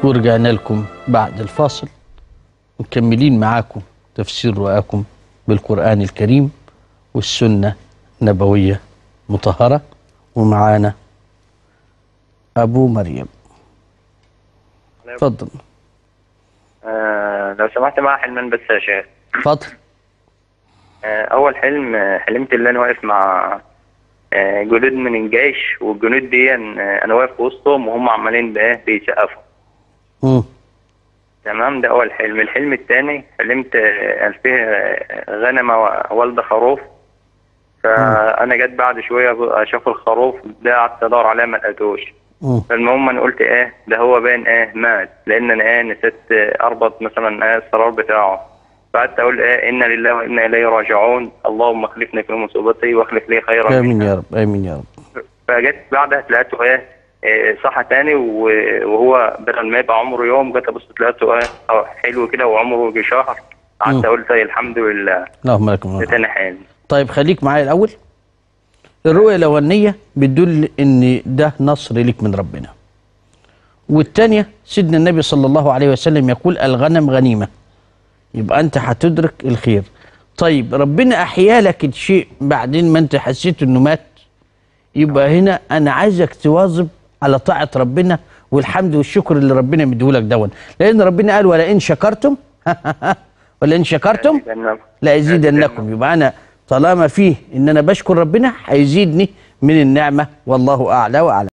ورجعنا لكم بعد الفاصل مكملين معاكم تفسير رؤاكم بالقرآن الكريم والسنة نبوية مطهرة ومعانا أبو مريم اتفضل آه لو سمحت معايا حلمان بس يا شيخ اتفضل آه أول حلم آه، حلمت إن أنا واقف مع آه جنود من الجيش والجنود دي آه، أنا واقف وسطهم وهم عمالين بإيه بيسقفوا مم. تمام ده أول حلم الحلم الثاني حلمت آه، قال فيه آه، غنمة و- والدة خروف فأنا جت بعد شوية أشوف الخروف ده قعدت أدور عليه ما لقيتوش مم. فالمهم انا قلت ايه ده هو باين ايه مات لان انا ايه نسيت آه، اربط مثلا ايه السرار بتاعه فقعدت اقول ايه انا لله وانا اليه راجعون اللهم اخلفني في مصيبتي واخلف لي خيرا آمين منها يا رب آمين يا رب فجيت بعدها لقيته ايه إيه، صحى تاني و- وهو بدل ما يبقى عمره يوم جيت ابص لقيته ايه آه، حلو كده وعمره يجي شهر قعدت مم. اقول طيب الحمد لله اللهم لك ده الحمد تاني حلم طيب خليك معايا الأول الرؤية الأولانية بتدل إن ده نصر لك من ربنا والتانية سيدنا النبي صلى الله عليه وسلم يقول الغنم غنيمة يبقى أنت هتدرك الخير طيب ربنا أحيا لك الشيء بعدين ما أنت حسيت إنه مات يبقى هنا أنا عايزك تواظب على طاعة ربنا والحمد والشكر اللي ربنا مديهولك دون لأن ربنا قال ولئن شكرتم ولئن شكرتم لأن- لا يزيدنكم يبقى انا طالما فيه ان انا بشكر ربنا هيزيدني من النعمه والله اعلى واعلم